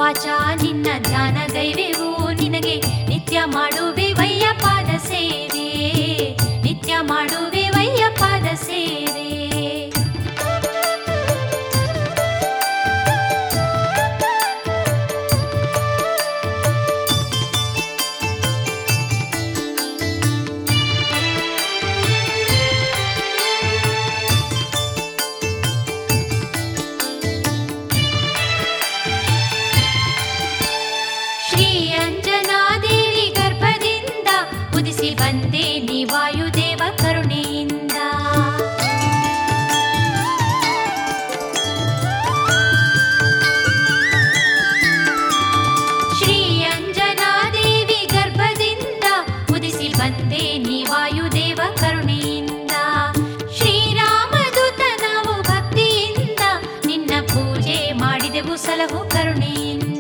ವಾಚ ನಿನ್ನ ಧ್ಯಾನ ಗೈವೆವು ನಿನಗೆ ನಿತ್ಯ ಮಾಡುವೆ ವಯ್ಯ ಪಾದ ಸೇವೆ ನಿತ್ಯ ಮಾಡುವೆ ವಯ್ಯ ಪಾದ ಸೇವೆ ಶ್ರೀ ಅಂಜನಾದೇವಿ ಗರ್ಭದಿಂದ ಉದಿಸಿ ಬಂದೆ ನೀ ವಾಯುದೇವ ಕರುಣೆಯಿಂದ ಶ್ರೀ ಅಂಜನಾದೇವಿ ಗರ್ಭದಿಂದ ಉದಿಸಿ ಬಂದೆ ನೀ ವಾಯುದೇವ ಕರುಣೆಯಿಂದ ಶ್ರೀರಾಮದೂತ ನಾವು ಭಕ್ತಿಯಿಂದ ನಿನ್ನ ಪೂಜೆ ಮಾಡಿದೆವು ಸಲಹು ಕರುಣೆಯಿಂದ